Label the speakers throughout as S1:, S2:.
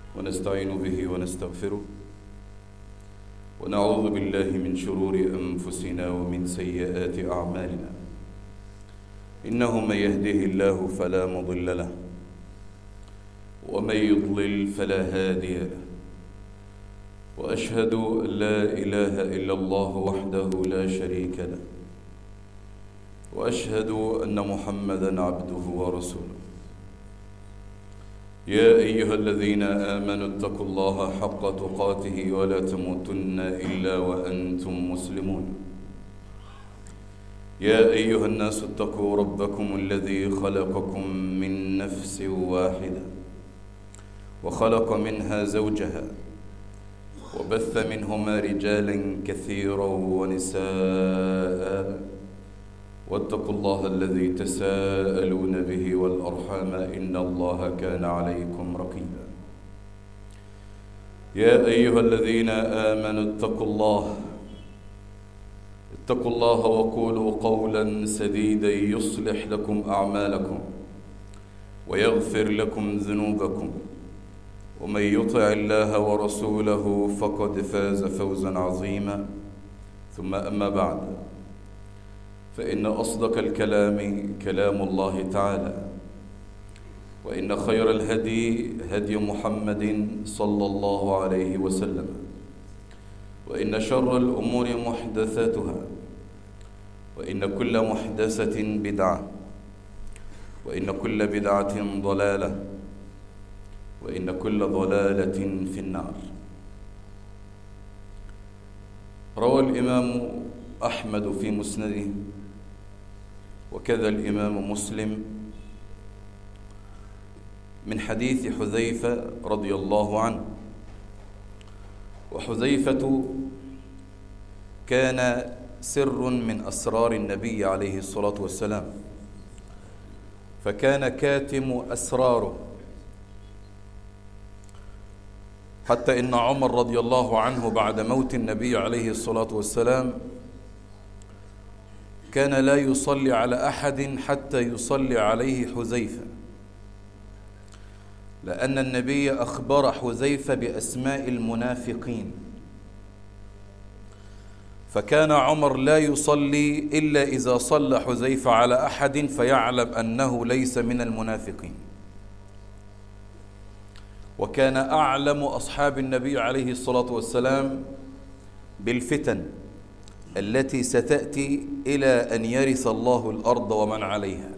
S1: ونستعين به ونستغفره ونعوذ بالله من شرور أنفسنا ومن سيئات أعمالنا إنه من يهده الله فلا مضل له ومن يضلل فلا هادي له وأشهد أن لا إله إلا الله وحده لا شريك له وأشهد أن محمدا عبده ورسوله يا أيها الذين آمنوا اتقوا الله حق تقاته ولا تموتن إلا وأنتم مسلمون يا أيها الناس اتقوا ربكم الذي خلقكم من نفس واحدة وخلق منها زوجها وبث منهما رجالا كثيرا ونساء واتقوا الله الذي تساءلون به والأرحام إن الله كان عليكم رقيبا يا أيها الذين آمنوا اتقوا الله اتقوا الله وقولوا قولا سديدا يصلح لكم أعمالكم ويغفر لكم ذنوبكم ومن يطع الله ورسوله فقد فاز فوزا عظيما ثم أما بعد فإن أصدق الكلام كلام الله تعالى وإن خير الهدي هدي محمد صلى الله عليه وسلم وإن شر الأمور محدثاتها وإن كل محدثة بدعة وإن كل بدعة ضلالة وإن كل ضلالة في النار روى الإمام أحمد في مسنده وكذا الإمام مسلم من حديث حذيفة رضي الله عنه وحذيفة كان سر من أسرار النبي عليه الصلاة والسلام فكان كاتم أسراره حتى إن عمر رضي الله عنه بعد موت النبي عليه الصلاة والسلام كان لا يصلي على أحد حتى يصلي عليه حذيفة لأن النبي أخبر حذيفة بأسماء المنافقين فكان عمر لا يصلي إلا إذا صلى حذيفة على أحد فيعلم أنه ليس من المنافقين وكان أعلم أصحاب النبي عليه الصلاة والسلام بالفتن التي ستأتي إلى أن يرث الله الأرض ومن عليها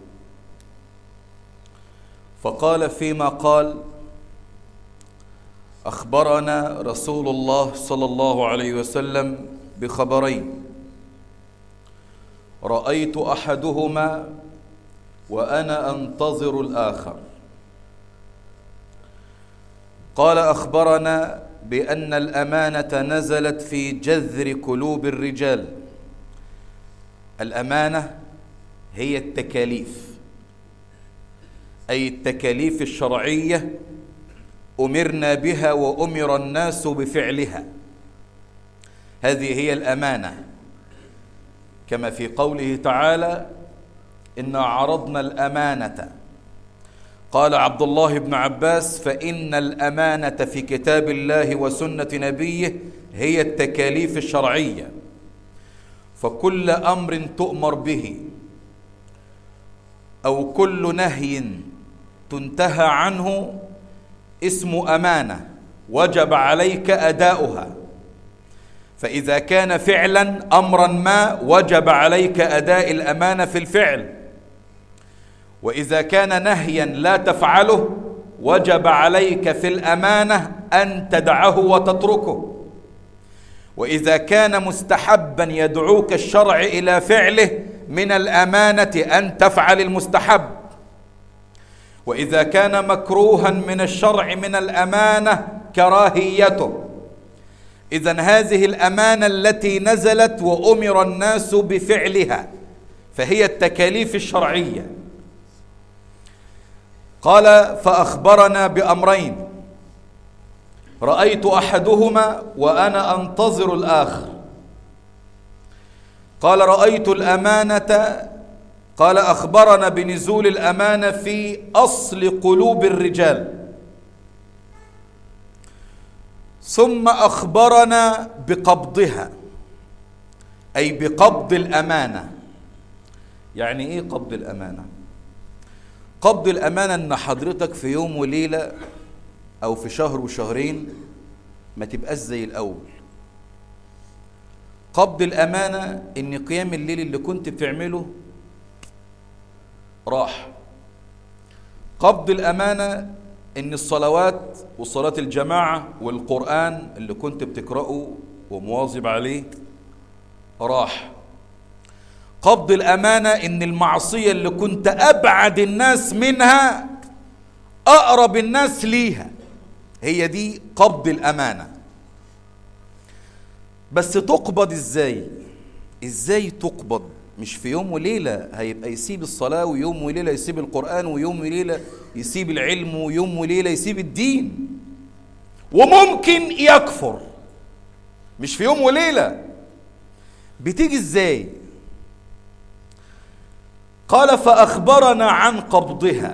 S1: فقال فيما قال أخبرنا رسول الله صلى الله عليه وسلم بخبرين رأيت أحدهما وأنا أنتظر الآخر قال أخبرنا بأن الأمانة نزلت في جذر قلوب الرجال الأمانة هي التكاليف أي التكاليف الشرعية أمرنا بها وأمر الناس بفعلها هذه هي الأمانة كما في قوله تعالى إنا عرضنا الأمانة قال عبد الله بن عباس فإن الأمانة في كتاب الله وسنة نبيه هي التكاليف الشرعية فكل أمر تؤمر به أو كل نهي تنتهى عنه اسم أمانة وجب عليك أداؤها فإذا كان فعلا أمرا ما وجب عليك أداء الأمانة في الفعل وإذا كان نهيا لا تفعله وجب عليك في الأمانة أن تدعه وتتركه وإذا كان مستحبا يدعوك الشرع إلى فعله من الأمانة أن تفعل المستحب وإذا كان مكروها من الشرع من الأمانة كراهيته إذا هذه الأمانة التي نزلت وأمر الناس بفعلها فهي التكاليف الشرعيه قال فأخبرنا بأمرين رأيت أحدهما وأنا أنتظر الآخر قال رأيت الأمانة قال أخبرنا بنزول الأمانة في أصل قلوب الرجال ثم اخبرنا بقبضها اي بقبض الامانه يعني ايه قبض الامانه قبض الامانه ان حضرتك في يوم وليله او في شهر وشهرين ما تبقاش زي الاول قبض الامانه ان قيام الليل اللي كنت بتعمله راح قبض الامانه ان الصلوات وصلاه الجماعه والقران اللي كنت بتقراه ومواظب عليه راح قبض الامانه ان المعصيه اللي كنت ابعد الناس منها اقرب الناس ليها هي دي قبض الامانه بس تقبض ازاي ازاي تقبض مش في يوم وليلة هيبقى يسيب الصلاة ويوم وليلة يسيب القرآن ويوم وليلة يسيب العلم ويوم وليلة يسيب الدين وممكن يكفر مش في يوم وليلة بتيجي ازاي قال فأخبرنا عن قبضها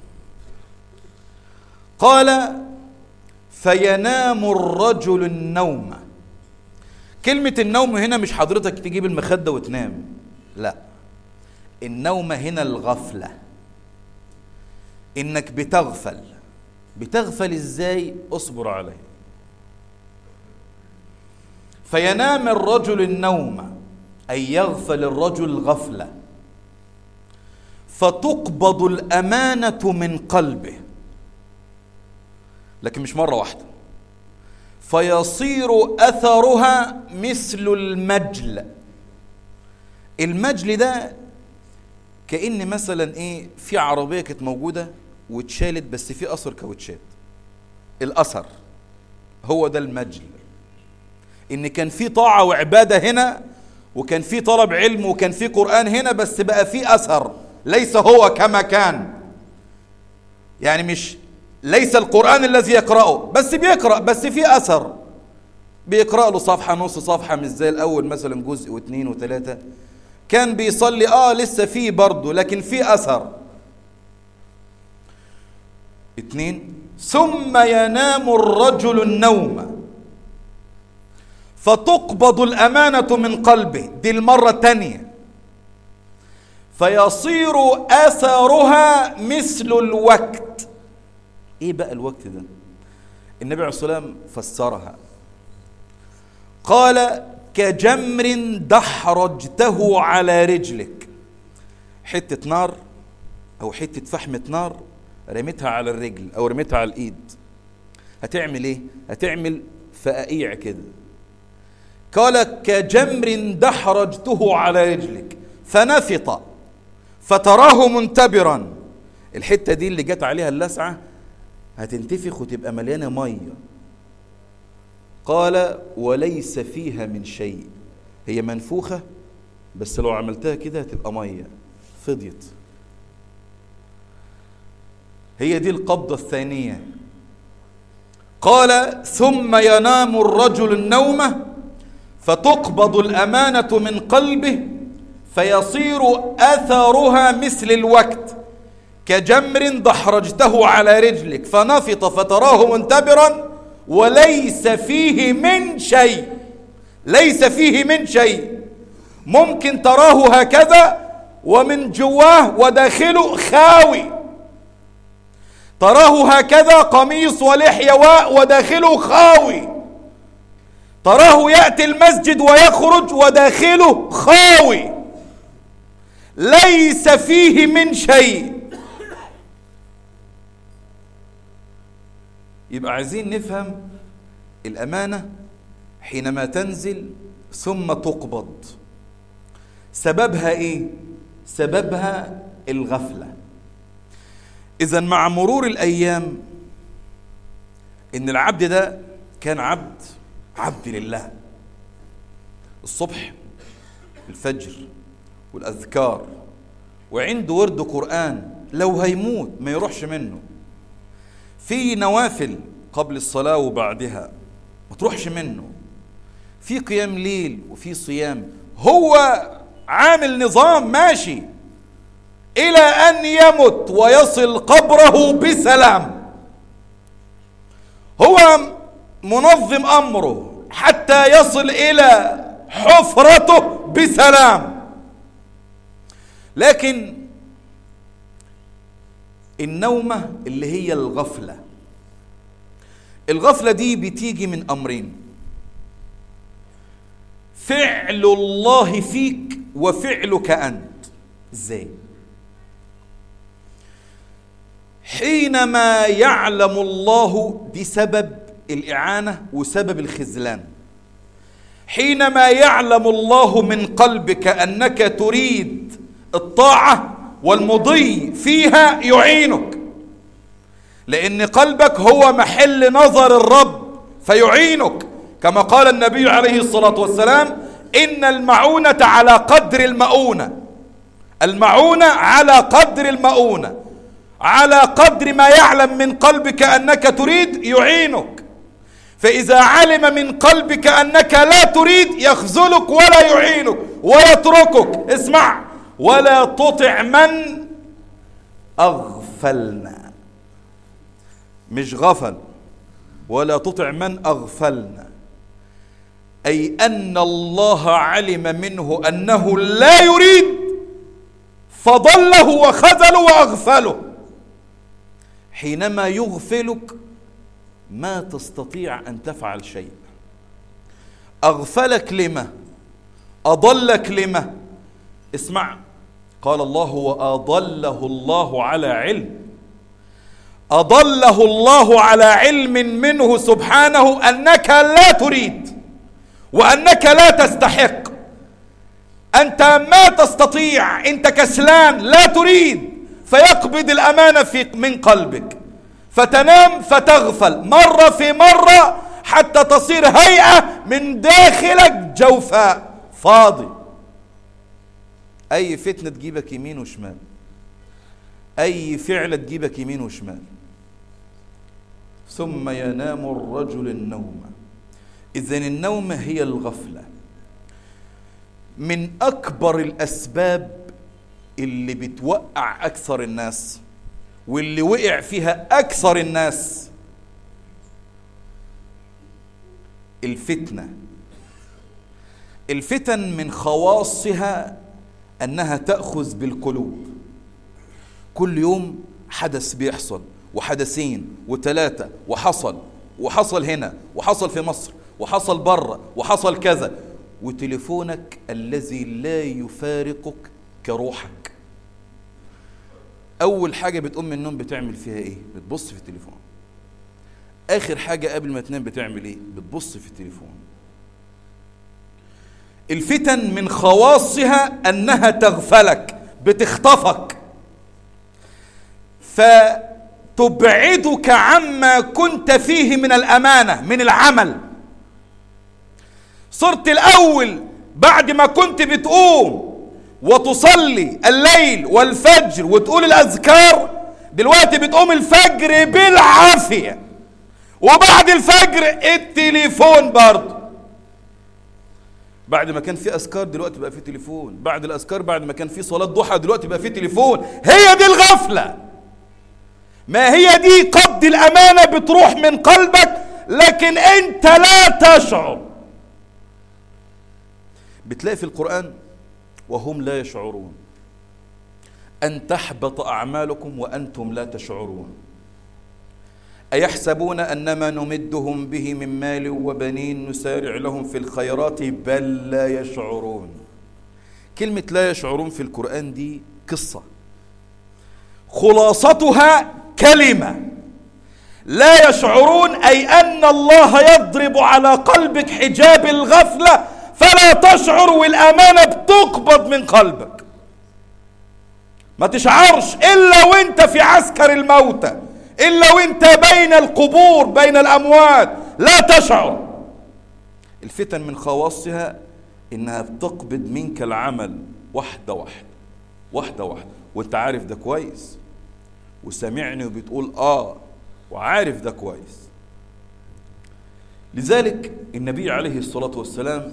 S1: قال فينام الرجل النوم كلمة النوم هنا مش حضرتك تجيب المخدة وتنام لا النوم هنا الغفلة انك بتغفل بتغفل ازاي اصبر عليه فينام الرجل النوم اي يغفل الرجل غفله فتقبض الامانه من قلبه لكن مش مره واحده فيصير اثرها مثل المجل المجل ده كأن مثلا ايه في عربيه كانت موجوده واتشالت بس في اثر كاوتشات الاثر هو ده المجل ان كان في طاعه وعباده هنا وكان في طلب علم وكان في قران هنا بس بقى في اثر ليس هو كما كان يعني مش ليس القرآن الذي يقرأه بس بيقرأ بس في أثر بيقرأ له صفحة نص صفحة مش زي الأول مثلا جزء واثنين وثلاثة كان بيصلي آه لسه فيه برضه لكن في أثر اثنين ثم ينام الرجل النوم فتقبض الأمانة من قلبه دي المرة الثانية فيصير اثرها مثل الوقت ايه بقى الوقت ده النبي عليه الصلاه والسلام فسرها قال كجمر دحرجته على رجلك حته نار او حته فحمه نار رميتها على الرجل او رميتها على الايد هتعمل ايه هتعمل فقاقيع كده قال كجمر دحرجته على رجلك فنفط فتراه منتبرا الحته دي اللي جت عليها اللسعه هتنتفخ وتبقى مليانه ميه قال وليس فيها من شيء هي منفوخه بس لو عملتها كده هتبقى ميه فضيت هي دي القبضه الثانيه قال ثم ينام الرجل النومه فتقبض الامانه من قلبه فيصير اثرها مثل الوقت كجمر دحرجته على رجلك فنفط فتراه منتبرا وليس فيه من شيء ليس فيه من شيء ممكن تراه هكذا ومن جواه وداخله خاوي تراه هكذا قميص ولحية وداخله خاوي تراه يأتي المسجد ويخرج وداخله خاوي ليس فيه من شيء يبقى عايزين نفهم الأمانة حينما تنزل ثم تقبض سببها إيه؟ سببها الغفلة إذا مع مرور الأيام إن العبد ده كان عبد عبد لله الصبح الفجر والأذكار وعنده ورد قرآن لو هيموت ما يروحش منه في نوافل قبل الصلاة وبعدها ما تروحش منه في قيام ليل وفي صيام هو عامل نظام ماشي إلى أن يمت ويصل قبره بسلام هو منظم امره حتى يصل الى حفرته بسلام لكن النومه اللي هي الغفله الغفله دي بتيجي من امرين فعل الله فيك وفعلك انت ازاي حينما يعلم الله دي سبب الإعانة وسبب الخذلان حينما يعلم الله من قلبك أنك تريد الطاعة والمضي فيها يعينك لأن قلبك هو محل نظر الرب فيعينك كما قال النبي عليه الصلاة والسلام إن المعونة على قدر المؤونة المعونة على قدر المؤونة على قدر ما يعلم من قلبك انك تريد يعينك فاذا علم من قلبك انك لا تريد يخذلك ولا يعينك ويتركك اسمع ولا تطع من اغفلنا مش غفل ولا تطع من اغفلنا اي ان الله علم منه انه لا يريد فضله وخذله واغفله حينما يغفلك ما تستطيع ان تفعل شيء اغفلك لما اضلك لما اسمع قال الله واضله الله على علم اضله الله على علم منه سبحانه انك لا تريد وانك لا تستحق انت ما تستطيع انت كسلان لا تريد فيقبض الأمانة في من قلبك فتنام فتغفل مرة في مرة حتى تصير هيئة من داخلك جوفاء فاضي أي فتنة تجيبك يمين وشمال أي فعل تجيبك يمين وشمال ثم ينام الرجل النوم إذا النوم هي الغفلة من أكبر الأسباب اللي بتوقع أكثر الناس واللي وقع فيها أكثر الناس الفتنة الفتن من خواصها أنها تأخذ بالقلوب كل يوم حدث بيحصل وحدثين وثلاثة وحصل وحصل هنا وحصل في مصر وحصل بره وحصل كذا وتليفونك الذي لا يفارقك كروحك اول حاجه بتقوم من النوم بتعمل فيها ايه بتبص في التليفون اخر حاجه قبل ما تنام بتعمل ايه بتبص في التليفون الفتن من خواصها انها تغفلك بتخطفك فتبعدك عما كنت فيه من الامانه من العمل صرت الاول بعد ما كنت بتقوم وتصلي الليل والفجر وتقول الأذكار دلوقتي بتقوم الفجر بالعافية وبعد الفجر التليفون برضه بعد ما كان في أذكار دلوقتي بقى في تليفون بعد الأذكار بعد ما كان في صلاة ضحى دلوقتي بقى في تليفون هي دي الغفلة ما هي دي قبض الأمانة بتروح من قلبك لكن أنت لا تشعر بتلاقي في القرآن وهم لا يشعرون أن تحبط أعمالكم وأنتم لا تشعرون أيحسبون أنما نمدهم به من مال وبنين نسارع لهم في الخيرات بل لا يشعرون كلمة لا يشعرون في القرآن دي قصة خلاصتها كلمة لا يشعرون أي أن الله يضرب على قلبك حجاب الغفلة فلا تشعر والأمانة بتقبض من قلبك ما تشعرش إلا وانت في عسكر الموتى إلا وانت بين القبور بين الأموات لا تشعر الفتن من خواصها إنها بتقبض منك العمل واحدة واحدة واحدة واحدة وانت عارف ده كويس وسامعني وبتقول آه وعارف ده كويس لذلك النبي عليه الصلاة والسلام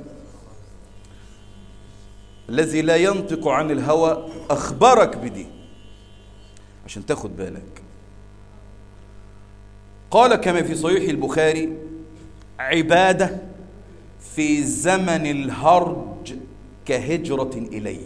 S1: الذي لا ينطق عن الهوى أخبرك بدي عشان تاخد بالك قال كما في صحيح البخاري عباده في زمن الهرج كهجره الي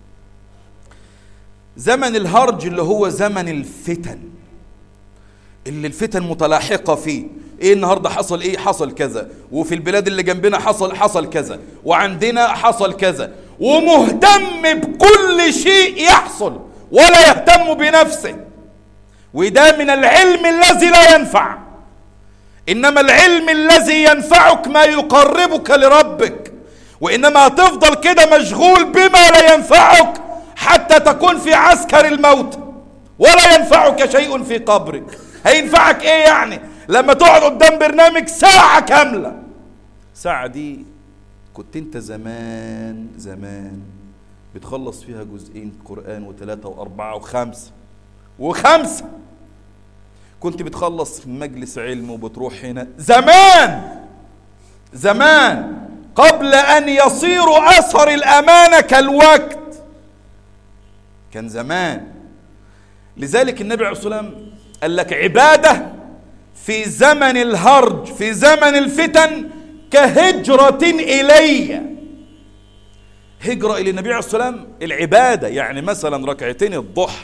S1: زمن الهرج اللي هو زمن الفتن اللي الفتن متلاحقة فيه ايه النهاردة حصل ايه حصل كذا وفي البلاد اللي جنبنا حصل حصل كذا وعندنا حصل كذا ومهتم بكل شيء يحصل ولا يهتم بنفسه وده من العلم الذي لا ينفع انما العلم الذي ينفعك ما يقربك لربك وانما هتفضل كده مشغول بما لا ينفعك حتى تكون في عسكر الموت ولا ينفعك شيء في قبرك هينفعك ايه يعني لما تقعد قدام برنامج ساعة كاملة ساعة دي كنت انت زمان زمان بتخلص فيها جزئين قرآن وثلاثة وأربعة وخمسة وخمسة كنت بتخلص مجلس علم وبتروح هنا زمان زمان قبل أن يصير أثر الأمانة كالوقت كان زمان لذلك النبي عليه الصلاة والسلام قال لك عبادة في زمن الهرج في زمن الفتن كهجرة إلي هجرة إلى النبي عليه الصلاة والسلام العبادة يعني مثلا ركعتين الضحى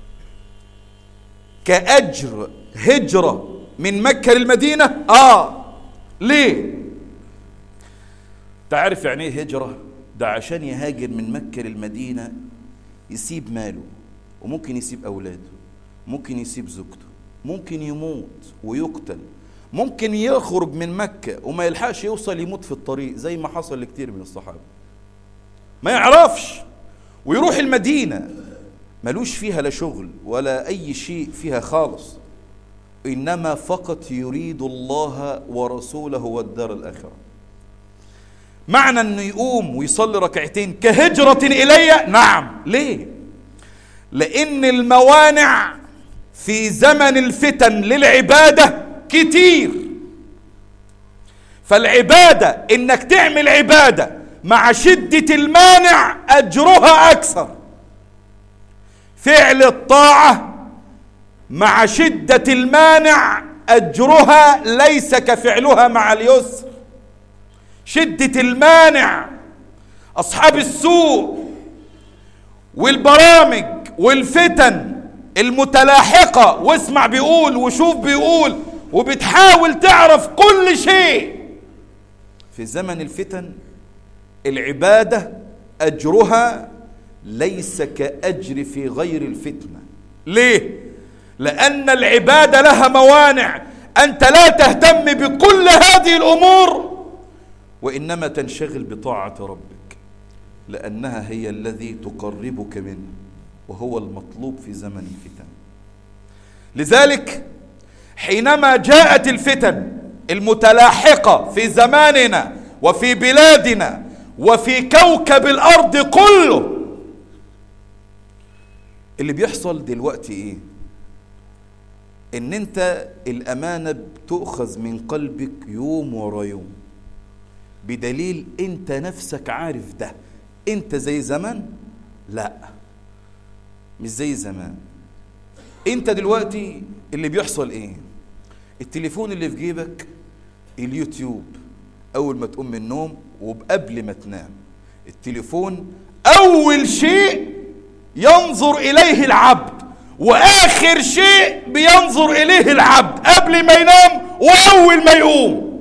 S1: كأجر هجرة من مكة للمدينة آه ليه تعرف يعني ايه هجرة ده عشان يهاجر من مكة للمدينة يسيب ماله وممكن يسيب أولاده ممكن يسيب زوجته ممكن يموت ويقتل ممكن يخرج من مكة وما يلحقش يوصل يموت في الطريق زي ما حصل لكتير من الصحابة ما يعرفش ويروح المدينة ملوش فيها لا شغل ولا أي شيء فيها خالص إنما فقط يريد الله ورسوله والدار الآخرة معنى أنه يقوم ويصلي ركعتين كهجرة إلي نعم ليه لأن الموانع في زمن الفتن للعبادة كتير فالعبادة انك تعمل عبادة مع شدة المانع اجرها اكثر فعل الطاعة مع شدة المانع اجرها ليس كفعلها مع اليسر شدة المانع اصحاب السوء والبرامج والفتن المتلاحقة واسمع بيقول وشوف بيقول وبتحاول تعرف كل شيء في زمن الفتن العبادة أجرها ليس كأجر في غير الفتنة ليه؟ لأن العبادة لها موانع أنت لا تهتم بكل هذه الأمور وإنما تنشغل بطاعة ربك لأنها هي الذي تقربك منه وهو المطلوب في زمن الفتن لذلك حينما جاءت الفتن المتلاحقة في زماننا وفي بلادنا وفي كوكب الأرض كله اللي بيحصل دلوقتي ايه ان انت الامانه بتؤخذ من قلبك يوم ورا يوم بدليل انت نفسك عارف ده انت زي زمان لا مش زي زمان انت دلوقتي اللي بيحصل ايه التليفون اللي في جيبك اليوتيوب اول ما تقوم من النوم وقبل ما تنام التليفون اول شيء ينظر اليه العبد واخر شيء بينظر اليه العبد قبل ما ينام واول ما يقوم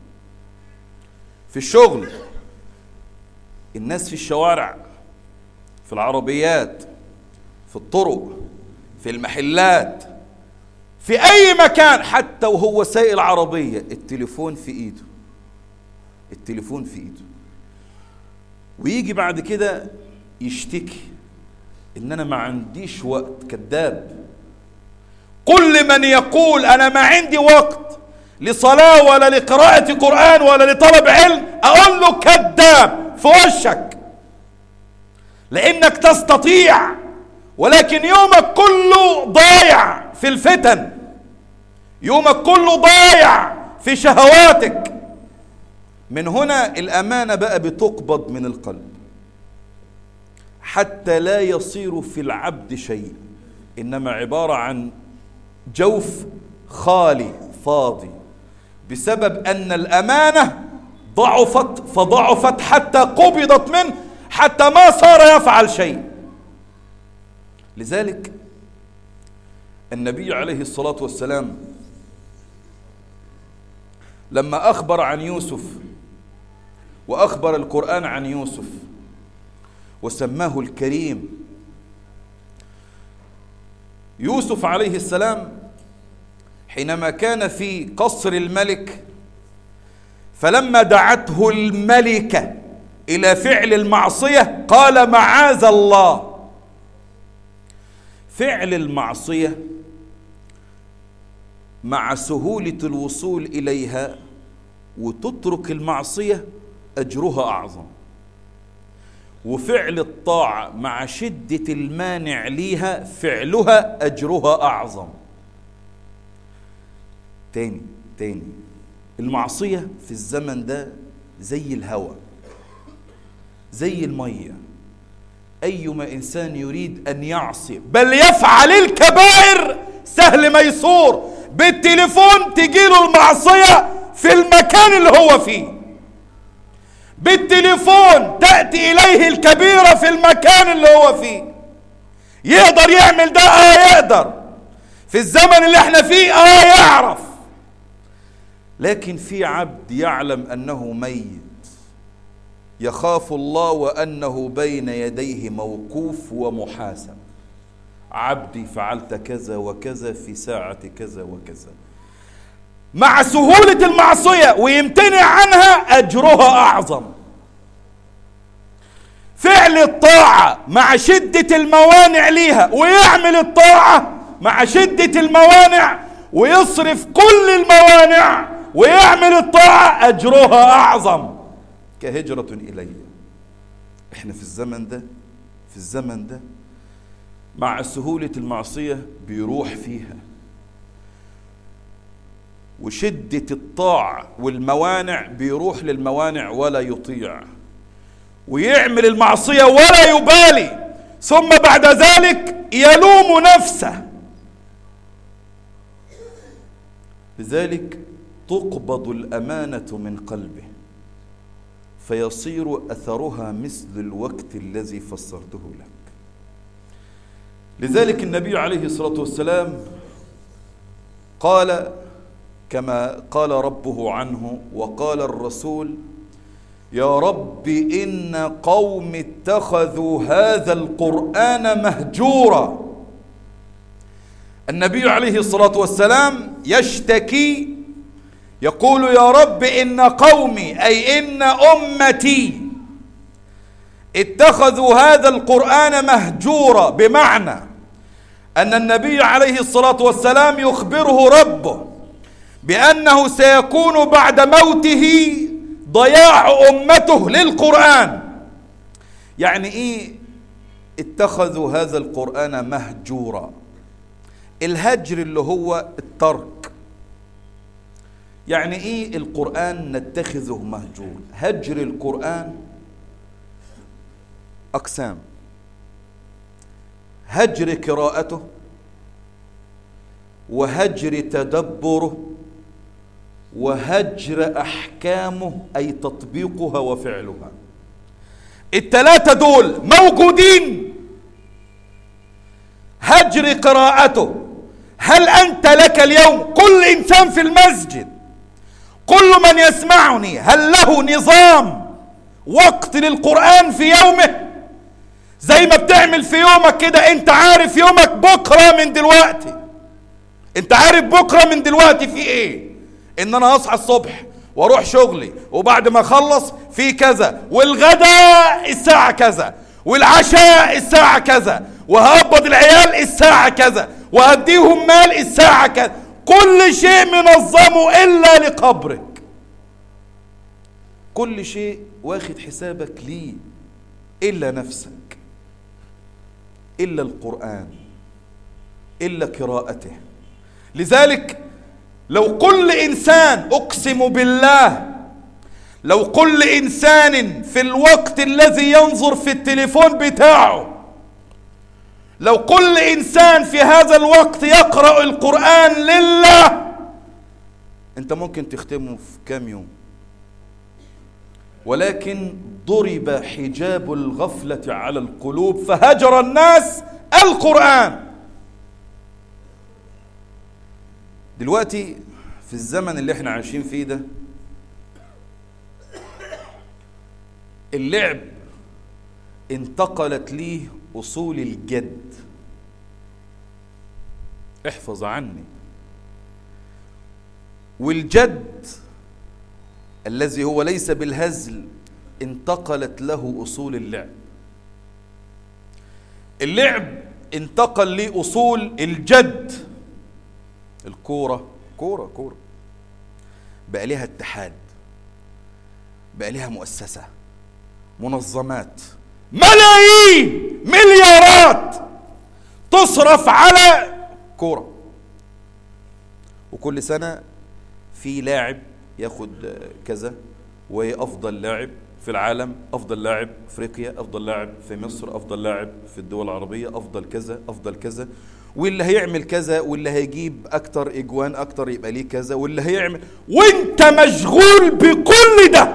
S1: في الشغل الناس في الشوارع في العربيات في الطرق في المحلات في اي مكان حتى وهو سايق العربيه التليفون في ايده التليفون في ايده ويجي بعد كده يشتكي ان انا ما عنديش وقت كذاب كل من يقول انا ما عندي وقت لصلاه ولا لقراءه قران ولا لطلب علم اقول له كذاب في وشك لانك تستطيع ولكن يومك كله ضايع في الفتن يومك كله ضايع في شهواتك من هنا الامانه بقى بتقبض من القلب حتى لا يصير في العبد شيء انما عباره عن جوف خالي فاضي بسبب أن الأمانة ضعفت فضعفت حتى قبضت منه حتى ما صار يفعل شيء لذلك النبي عليه الصلاة والسلام لما أخبر عن يوسف وأخبر القرآن عن يوسف وسماه الكريم يوسف عليه السلام حينما كان في قصر الملك فلما دعته الملكة إلى فعل المعصية قال معاذ الله فعل المعصية مع سهولة الوصول إليها وتترك المعصية أجرها أعظم وفعل الطاعة مع شدة المانع ليها فعلها أجرها أعظم تاني تاني المعصية في الزمن ده زي الهوى زي المية أيما إنسان يريد أن يعصي بل يفعل الكبائر سهل ميسور بالتليفون تجيله المعصية في المكان اللي هو فيه بالتليفون تأتي إليه الكبيرة في المكان اللي هو فيه يقدر يعمل ده آه يقدر في الزمن اللي احنا فيه آه يعرف لكن في عبد يعلم أنه ميت يخاف الله وأنه بين يديه موقوف ومحاسب عبدي فعلت كذا وكذا في ساعة كذا وكذا مع سهولة المعصية ويمتنع عنها أجرها أعظم فعل الطاعة مع شدة الموانع ليها ويعمل الطاعة مع شدة الموانع ويصرف كل الموانع ويعمل الطاعة أجرها أعظم كهجرة إلي إحنا في الزمن ده في الزمن ده مع سهولة المعصية بيروح فيها وشدة الطاعة والموانع بيروح للموانع ولا يطيع ويعمل المعصية ولا يبالي ثم بعد ذلك يلوم نفسه لذلك تقبض الأمانة من قلبه فيصير أثرها مثل الوقت الذي فسرته لك لذلك النبي عليه الصلاة والسلام قال كما قال ربه عنه وقال الرسول يا رب إن قوم اتخذوا هذا القرآن مهجورا النبي عليه الصلاة والسلام يشتكي يقول يا رب إن قومي أي إن أمتي اتخذوا هذا القرآن مهجورا بمعنى أن النبي عليه الصلاة والسلام يخبره ربه بأنه سيكون بعد موته ضياع أمته للقرآن يعني إيه اتخذوا هذا القرآن مهجورا الهجر اللي هو الترك يعني ايه القرآن نتخذه مهجور هجر القرآن أقسام هجر قراءته وهجر تدبره وهجر أحكامه أي تطبيقها وفعلها التلاتة دول موجودين هجر قراءته هل أنت لك اليوم كل إنسان في المسجد كل من يسمعني هل له نظام وقت للقرآن في يومه زي ما بتعمل في يومك كده انت عارف يومك بكرة من دلوقتي انت عارف بكرة من دلوقتي في ايه ان انا هصحى الصبح واروح شغلي وبعد ما اخلص في كذا والغداء الساعة كذا والعشاء الساعة كذا وهقبض العيال الساعة كذا وهديهم مال الساعة كذا كل شيء منظمه إلا لقبرك كل شيء واخد حسابك ليه إلا نفسك إلا القرآن إلا قراءته لذلك لو كل إنسان أقسم بالله لو كل إنسان في الوقت الذي ينظر في التليفون بتاعه لو كل إنسان في هذا الوقت يقرأ القرآن لله انت ممكن تختمه في كام يوم ولكن ضرب حجاب الغفلة على القلوب فهجر الناس القرآن دلوقتي في الزمن اللي احنا عايشين فيه ده اللعب انتقلت ليه أصول الجد احفظ عني والجد الذي هو ليس بالهزل انتقلت له أصول اللعب اللعب انتقل ليه أصول الجد الكورة كورة كورة بقى ليها اتحاد بقى ليها مؤسسة منظمات ملايين مليارات تصرف على كورة وكل سنة في لاعب ياخد كذا وافضل لاعب في العالم افضل لاعب افريقيا افضل لاعب في مصر افضل لاعب في الدول العربيه افضل كذا افضل كذا واللي هيعمل كذا واللي هيجيب اكتر اجوان اكتر يبقى ليه كذا واللي هيعمل وانت مشغول بكل ده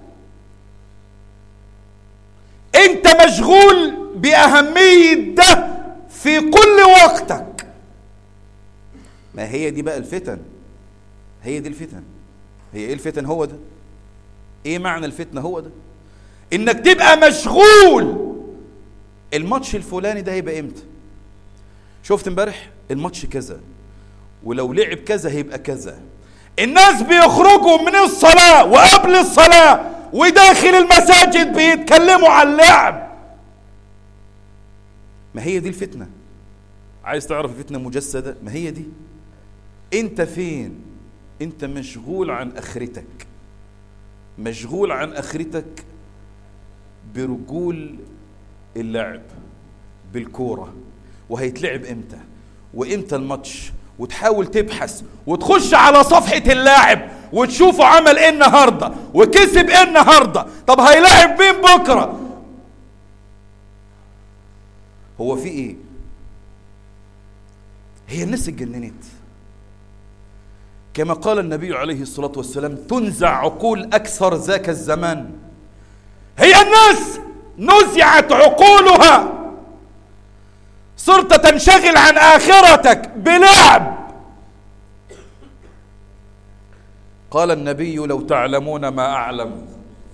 S1: انت مشغول باهميه ده في كل وقتك ما هي دي بقى الفتن هي دي الفتن هي ايه الفتن هو ده ايه معنى الفتنه هو ده انك تبقى مشغول الماتش الفلاني ده هيبقى امتى شفت امبارح الماتش كذا ولو لعب كذا هيبقى كذا الناس بيخرجوا من الصلاة وقبل الصلاة وداخل المساجد بيتكلموا عن اللعب ما هي دي الفتنة عايز تعرف الفتنة مجسدة ما هي دي انت فين انت مشغول عن اخرتك مشغول عن اخرتك برجول اللعب بالكوره وهيتلعب امتى وامتى الماتش وتحاول تبحث وتخش على صفحة اللاعب وتشوفه عمل ايه النهاردة وكسب ايه النهاردة طب هيلاعب مين بكرة هو في ايه هي الناس اتجننت كما قال النبي عليه الصلاة والسلام تنزع عقول أكثر ذاك الزمان هي الناس نزعت عقولها صرت تنشغل عن آخرتك بلعب قال النبي لو تعلمون ما أعلم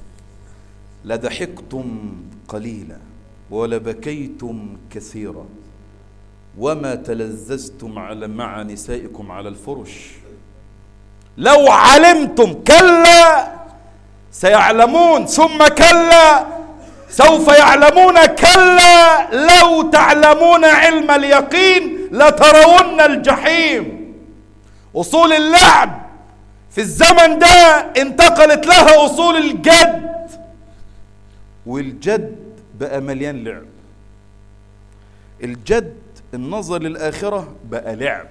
S1: لضحكتم قليلا ولبكيتم كثيرا وما تلذذتم على مع نسائكم على الفرش لو علمتم كلا سيعلمون ثم كلا سوف يعلمون كلا لو تعلمون علم اليقين لترون الجحيم اصول اللعب في الزمن ده انتقلت لها اصول الجد والجد بقى مليان لعب الجد النظر للاخره بقى لعب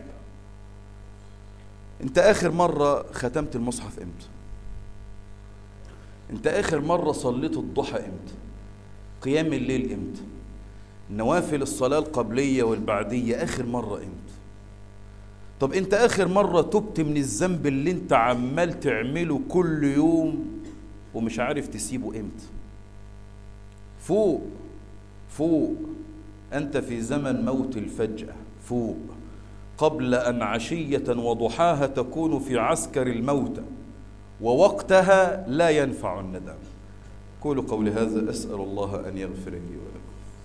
S1: انت اخر مره ختمت المصحف امتى انت اخر مره صليت الضحى امتى قيام الليل امتى نوافل الصلاه القبليه والبعديه اخر مره امتى طب انت اخر مره تبت من الذنب اللي انت عمال تعمله كل يوم ومش عارف تسيبه امتى فوق فوق انت في زمن موت الفجاه فوق قبل أن عشية وضحاها تكون في عسكر الموتى ووقتها لا ينفع الندم قولوا قولي هذا أسأل الله أن يغفر لي ولكم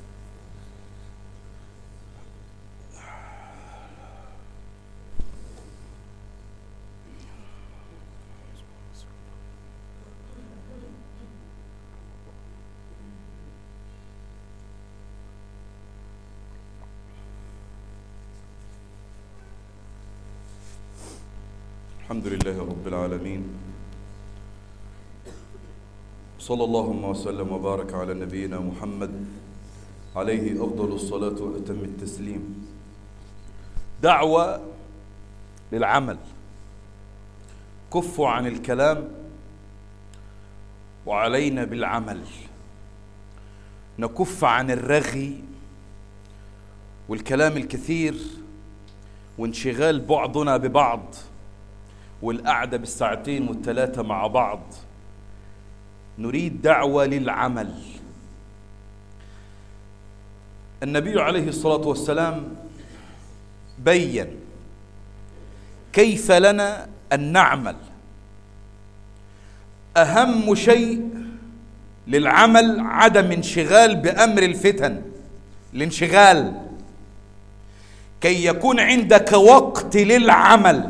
S1: الحمد لله رب العالمين صلى الله وسلم وبارك على نبينا محمد عليه أفضل الصلاة وأتم التسليم دعوة للعمل كفوا عن الكلام وعلينا بالعمل نكف عن الرغي والكلام الكثير وانشغال بعضنا ببعض والقعدة بالساعتين والثلاثة مع بعض نريد دعوة للعمل النبي عليه الصلاة والسلام بين كيف لنا أن نعمل أهم شيء للعمل عدم انشغال بأمر الفتن الانشغال كي يكون عندك وقت للعمل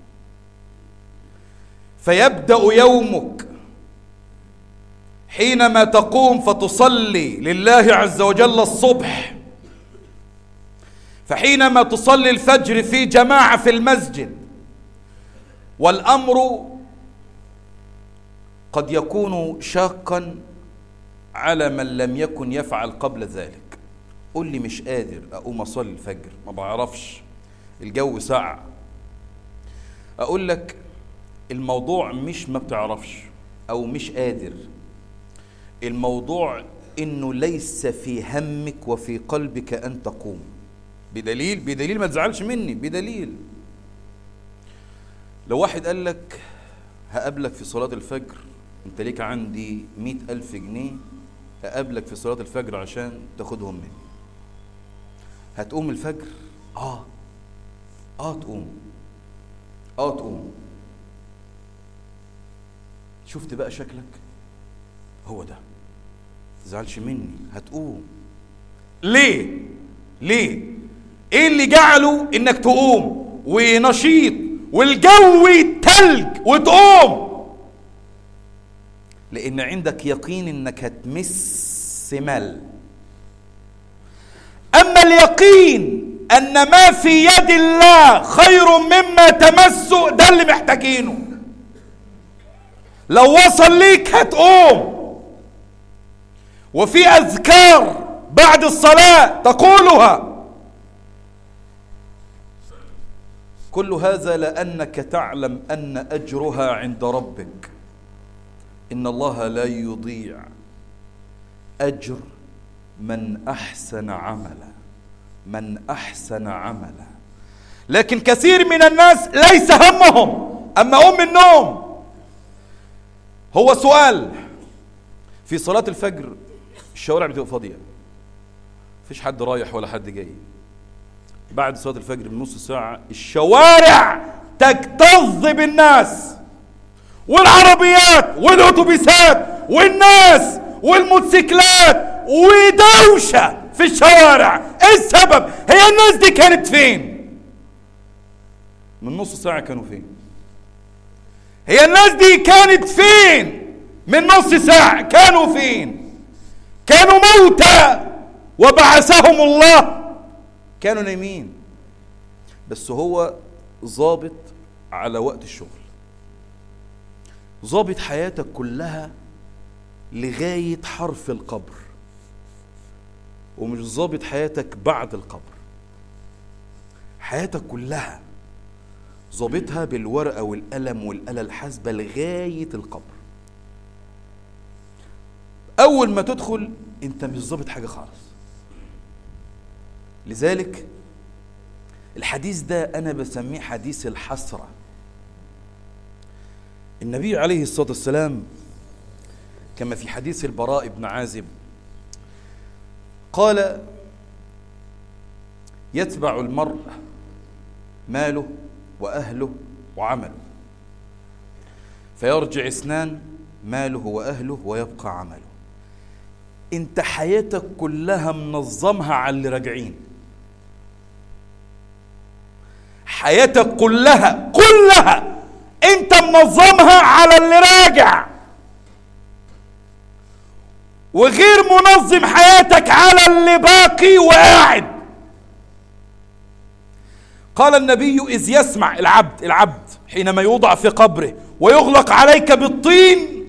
S1: فيبدأ يومك حينما تقوم فتصلي لله عز وجل الصبح فحينما تصلي الفجر في جماعة في المسجد والأمر قد يكون شاقا على من لم يكن يفعل قبل ذلك قل لي مش قادر أقوم أصلي الفجر ما بعرفش الجو ساعة أقول لك الموضوع مش ما بتعرفش أو مش قادر الموضوع إنه ليس في همك وفي قلبك أن تقوم بدليل بدليل ما تزعلش مني بدليل لو واحد قال لك هقابلك في صلاة الفجر انت ليك عندي مئة ألف جنيه هقابلك في صلاة الفجر عشان تاخدهم مني هتقوم الفجر اه اه تقوم اه تقوم شفت بقى شكلك هو ده تزعلش مني هتقوم ليه ليه ايه اللي جعله انك تقوم ونشيط والجو تلج وتقوم لان عندك يقين انك هتمس مال اما اليقين ان ما في يد الله خير مما تمسه ده اللي محتاجينه لو وصل ليك هتقوم وفي اذكار بعد الصلاه تقولها كل هذا لانك تعلم ان اجرها عند ربك ان الله لا يضيع اجر من احسن عملا من احسن عملا لكن كثير من الناس ليس همهم اما ام النوم هو سؤال في صلاه الفجر الشوارع بتبقى فاضيه مفيش حد رايح ولا حد جاي بعد صلاه الفجر بنص ساعه الشوارع تكتظ بالناس والعربيات والاتوبيسات والناس والموتوسيكلات ودوشه في الشوارع ايه السبب هي الناس دي كانت فين من نص ساعه كانوا فين هي الناس دي كانت فين من نص ساعه كانوا فين كانوا موتى وبعثهم الله كانوا نايمين بس هو ظابط على وقت الشغل ظابط حياتك كلها لغاية حرف القبر ومش ظابط حياتك بعد القبر حياتك كلها ظابطها بالورقة والقلم والآلة الحاسبة لغاية القبر أول ما تدخل أنت مش ظابط حاجة خالص لذلك الحديث ده أنا بسميه حديث الحسرة النبي عليه الصلاة والسلام كما في حديث البراء بن عازب قال يتبع المرء ماله وأهله وعمله فيرجع اثنان ماله وأهله ويبقى عمله انت حياتك كلها منظمها على اللي راجعين حياتك كلها كلها انت منظمها على اللي راجع وغير منظم حياتك على اللي باقي وقاعد قال النبي إذ يسمع العبد العبد حينما يوضع في قبره ويغلق عليك بالطين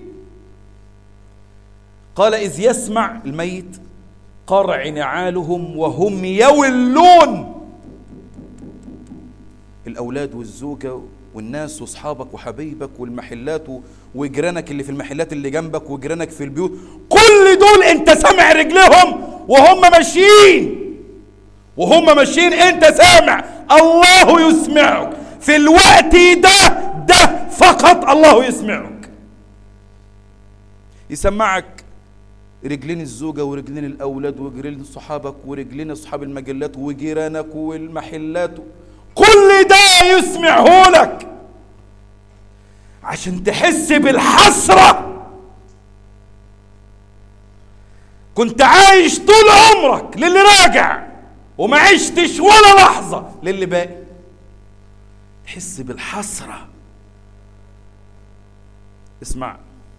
S1: قال إذ يسمع الميت قرع نعالهم وهم يولون الأولاد والزوجة والناس واصحابك وحبايبك والمحلات وجيرانك اللي في المحلات اللي جنبك وجيرانك في البيوت كل دول انت سامع رجلهم وهم ماشيين وهم ماشيين انت سامع الله يسمعك في الوقت ده ده فقط الله يسمعك يسمعك رجلين الزوجة ورجلين الأولاد ورجلين صحابك ورجلين أصحاب المجلات وجيرانك والمحلات كل ده يسمعه لك عشان تحس بالحسرة كنت عايش طول عمرك للي راجع وما عشتش ولا لحظة للي باقي تحس بالحسرة اسمع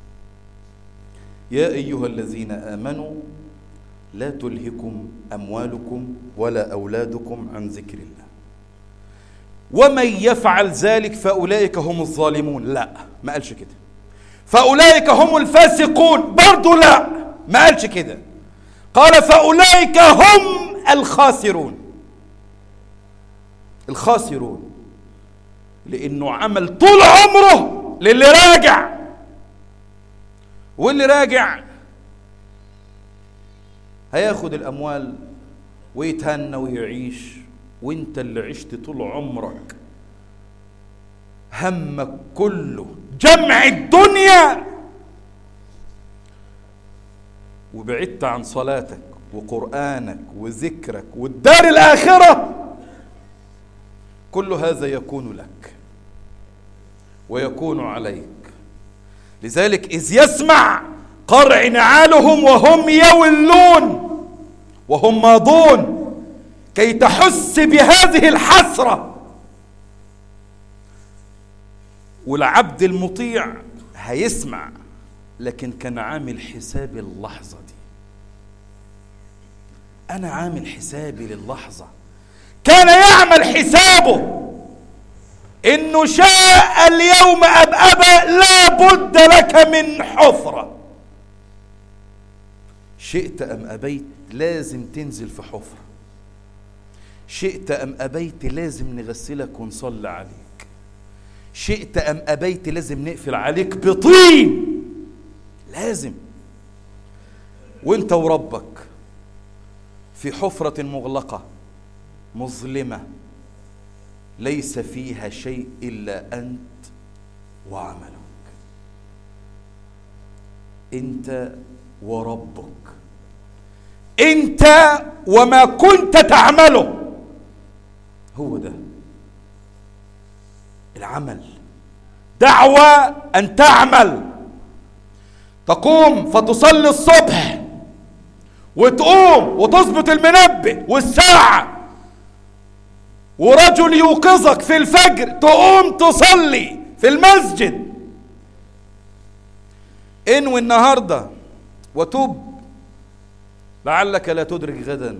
S1: يا أيها الذين آمنوا لا تلهكم أموالكم ولا أولادكم عن ذكر الله ومن يفعل ذلك فأولئك هم الظالمون لا ما قالش كده فأولئك هم الفاسقون برضو لا ما قالش كده قال فأولئك هم الخاسرون الخاسرون لأنه عمل طول عمره للي راجع واللي راجع هياخد الأموال ويتهنى ويعيش وانت اللي عشت طول عمرك همك كله جمع الدنيا وبعدت عن صلاتك وقرآنك وذكرك والدار الآخرة كل هذا يكون لك ويكون عليك لذلك إذ يسمع قرع نعالهم وهم يولون وهم ماضون كي تحس بهذه الحسرة والعبد المطيع هيسمع لكن كان عامل حساب اللحظة دي أنا عامل حسابي للحظة كان يعمل حسابه إنه شاء اليوم أبأبا لا بد لك من حفرة شئت أم أبيت لازم تنزل في حفرة شئت أم أبيت لازم نغسلك ونصلي عليك شئت أم أبيت لازم نقفل عليك بطين لازم وانت وربك في حفرة مغلقة مظلمة ليس فيها شيء إلا أنت وعملك أنت وربك أنت وما كنت تعمله هو ده العمل دعوة أن تعمل تقوم فتصلي الصبح وتقوم وتظبط المنبه والساعة ورجل يوقظك في الفجر تقوم تصلي في المسجد انوي النهارده وتوب لعلك لا تدرك غدا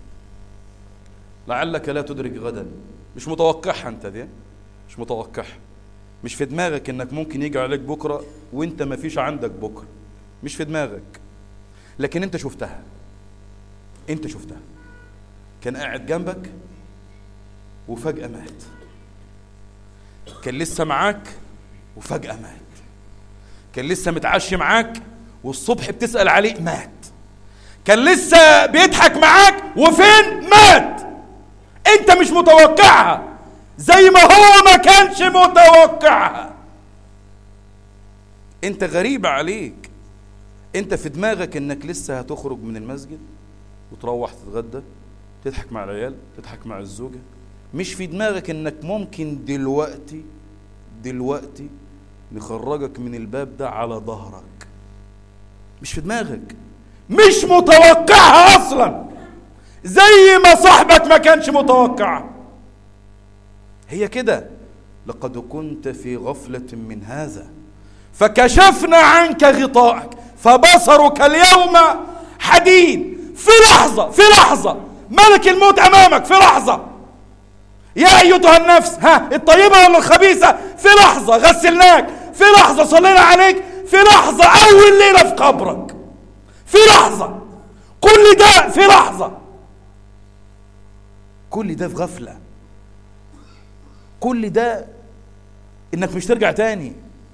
S1: لعلك لا تدرك غدا مش متوقعها انت دي مش متوقعها مش في دماغك انك ممكن يجي عليك بكره وانت ما فيش عندك بكره مش في دماغك لكن انت شفتها انت شفتها كان قاعد جنبك وفجأة مات كان لسه معاك وفجأة مات كان لسه متعشي معاك والصبح بتسأل عليه مات كان لسه بيضحك معاك وفين مات انت مش متوقعها زي ما هو ما كانش متوقعها انت غريبة عليك انت في دماغك انك لسه هتخرج من المسجد وتروح تتغدى تضحك مع العيال تضحك مع الزوجة مش في دماغك انك ممكن دلوقتي دلوقتي نخرجك من الباب ده على ظهرك مش في دماغك مش متوقعها اصلا زي ما صاحبك ما كانش متوقعها هي كده لقد كنت في غفلة من هذا فكشفنا عنك غطاءك فبصرك اليوم حديد في لحظة في لحظة ملك الموت أمامك في لحظة يا أيتها النفس ها الطيبة ولا الخبيثة في لحظة غسلناك في لحظة صلينا عليك في لحظة أول ليلة في قبرك في لحظة كل ده في لحظة كل ده في غفلة كل ده انك مش ترجع تاني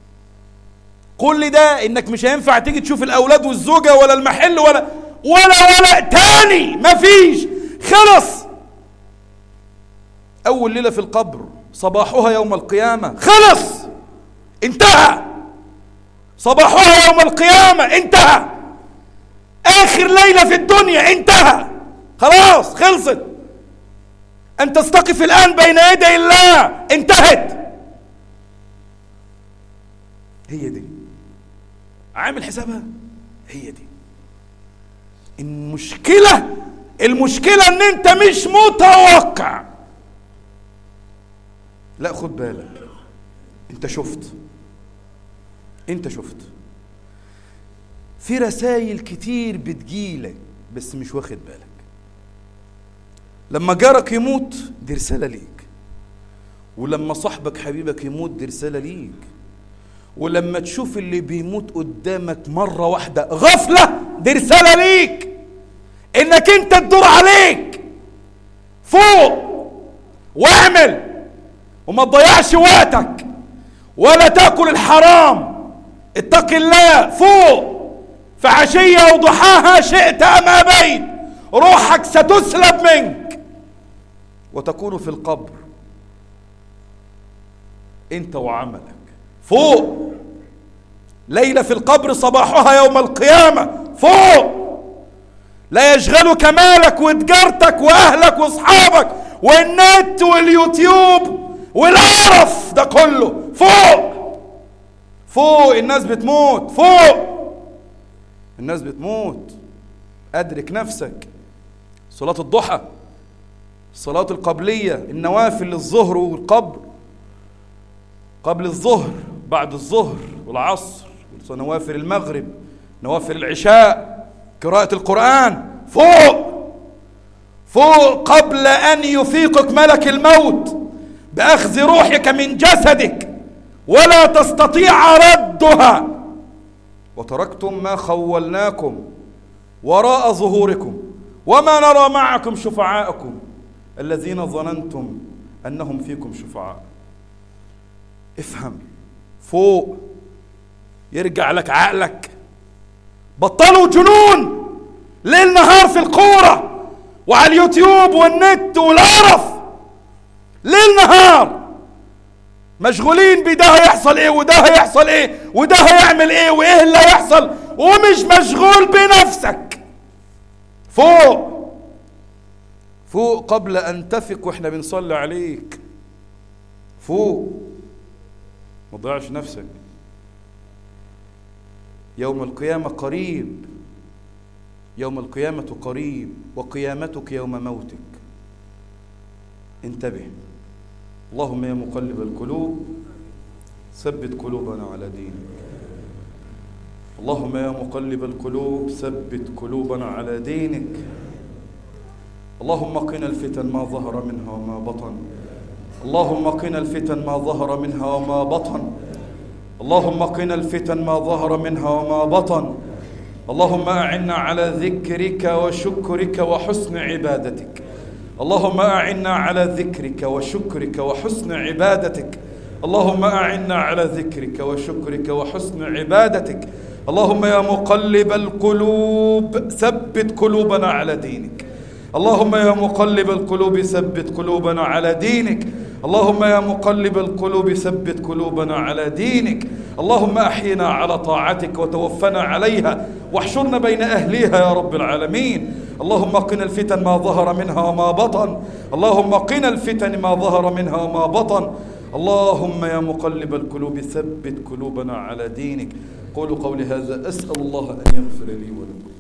S1: كل ده انك مش هينفع تيجي تشوف الاولاد والزوجة ولا المحل ولا ولا ولا تاني مفيش خلص اول ليلة في القبر صباحها يوم القيامة خلص
S2: انتهى صباحها يوم القيامة انتهى آخر ليلة في الدنيا انتهى خلاص خلصت أن تستقف الآن بين يدي الله انتهت هي دي عامل حسابها هي دي المشكلة المشكلة ان انت مش متوقع لا خد بالك انت شفت انت شفت في رسائل كتير بتجيلك بس مش واخد بالك لما جارك يموت دي رسالة ليك ولما صاحبك حبيبك يموت دي رسالة ليك ولما تشوف اللي بيموت قدامك مرة واحدة غفلة دي رسالة ليك انك انت تدور عليك فوق واعمل وما تضيعش وقتك ولا تاكل الحرام اتق الله فوق في عشية وضحاها شئت أم أبيت روحك ستسلب منك وتكون في القبر انت وعملك فوق ليلة في القبر صباحها يوم القيامة فوق لا يشغلك مالك وتجارتك واهلك واصحابك والنت واليوتيوب والقرف ده كله فوق فوق الناس بتموت فوق الناس بتموت ادرك نفسك صلاة الضحى الصلاة القبلية النوافل للظهر والقبر قبل الظهر بعد الظهر والعصر نوافل المغرب نوافل العشاء قراءة القرآن فوق فوق قبل أن يفيقك ملك الموت بأخذ روحك من جسدك ولا تستطيع ردها وتركتم ما خولناكم وراء ظهوركم وما نرى معكم شفعاءكم الذين ظننتم أنهم فيكم شفعاء افهم فوق يرجع لك عقلك بطلوا جنون ليل نهار في الكورة وعلى اليوتيوب والنت والقرف ليل نهار مشغولين بده هيحصل ايه وده هيحصل ايه وده هيعمل ايه وايه اللي هيحصل ومش مشغول بنفسك فوق فوق قبل ان تفق واحنا بنصلي عليك فوق ما تضيعش نفسك يوم القيامة قريب يوم القيامة قريب وقيامتك يوم موتك انتبه اللهم يا مقلب القلوب ثبت قلوبنا على دينك اللهم يا مقلب القلوب ثبت قلوبنا على دينك اللهم قنا الفتن ما ظهر منها وما بطن اللهم قنا الفتن ما ظهر منها وما بطن اللهم قنا الفتن ما ظهر منها وما بطن اللهم اعنا على ذكرك وشكرك وحسن عبادتك اللهم اعنا على ذكرك وشكرك وحسن عبادتك اللهم اعنا على ذكرك وشكرك وحسن عبادتك اللهم يا مقلب القلوب ثبت قلوبنا على دينك اللهم يا مقلب القلوب ثبت قلوبنا على دينك اللهم يا مقلب القلوب ثبت قلوبنا على دينك اللهم احينا على طاعتك وتوفنا عليها واحشرنا بين اهليها يا رب العالمين اللهم قنا الفتن ما ظهر منها وما بطن اللهم قنا الفتن ما ظهر منها وما بطن اللهم يا مقلب القلوب ثبت قلوبنا على دينك قولوا قولي هذا اسال الله ان يغفر لي ولكم